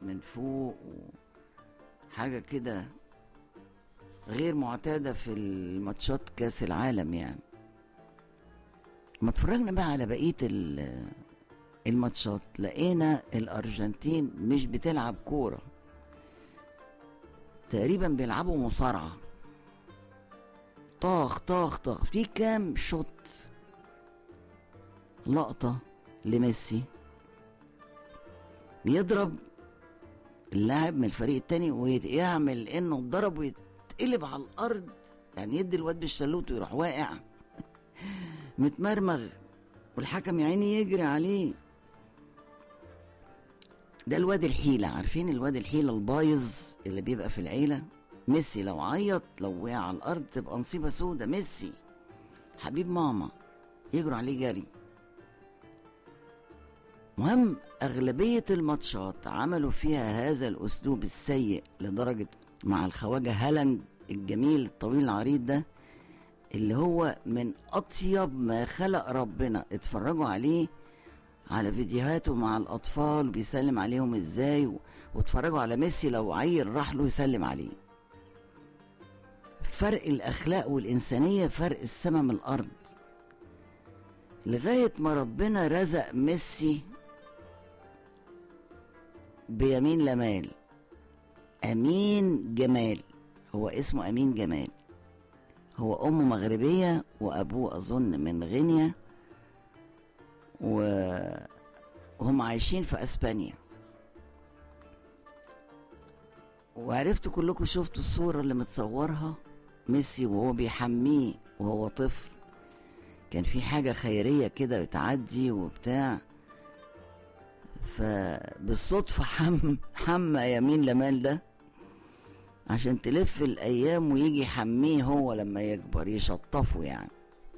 من فوق حاجة كده غير معتادة في الماتشات كاس العالم يعني ما اتفرجنا بقى على بقية الماتشات لقينا الأرجنتين مش بتلعب كورة تقريبا بيلعبوا مصارعة طاخ طاخ طاخ في كام شوت لقطة لميسي يضرب اللاعب من الفريق التاني ويعمل انه اتضرب ويتقلب على الارض يعني يدي الواد بالشلوت ويروح واقع متمرمغ والحكم يا عيني يجري عليه ده الواد الحيلة عارفين الواد الحيلة البايظ اللي بيبقى في العيلة ميسي لو عيط لو وقع على الأرض تبقى نصيبة سودة ميسي حبيب ماما يجروا عليه جري مهم أغلبية الماتشات عملوا فيها هذا الأسلوب السيء لدرجة مع الخواجة هالاند الجميل الطويل العريض ده اللي هو من أطيب ما خلق ربنا اتفرجوا عليه على فيديوهاته مع الأطفال وبيسلم عليهم ازاي واتفرجوا على ميسي لو عيل راح له يسلم عليه فرق الأخلاق والإنسانية فرق السماء من الأرض لغاية ما ربنا رزق ميسي بيمين لمال أمين جمال هو اسمه أمين جمال هو أمه مغربية وأبوه أظن من غينيا وهم عايشين في أسبانيا وعرفتوا كلكم شفتوا الصورة اللي متصورها ميسي وهو بيحميه وهو طفل كان في حاجة خيرية كده بتعدي وبتاع فبالصدفة حم حمى يمين لمال ده عشان تلف الأيام ويجي يحميه هو لما يكبر يشطفه يعني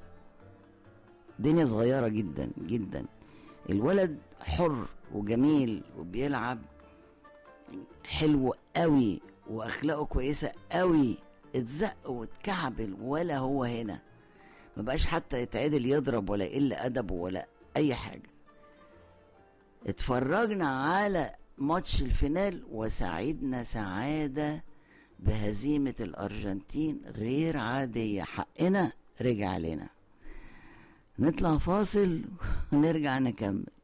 دنيا صغيرة جدا جدا الولد حر وجميل وبيلعب حلو قوي واخلاقه كويسه قوي اتزق واتكعبل ولا هو هنا ما بقاش حتى يتعدل يضرب ولا يقل ادبه ولا اي حاجه اتفرجنا على ماتش الفينال وسعدنا سعاده بهزيمه الارجنتين غير عاديه حقنا رجع لنا نطلع فاصل ونرجع نكمل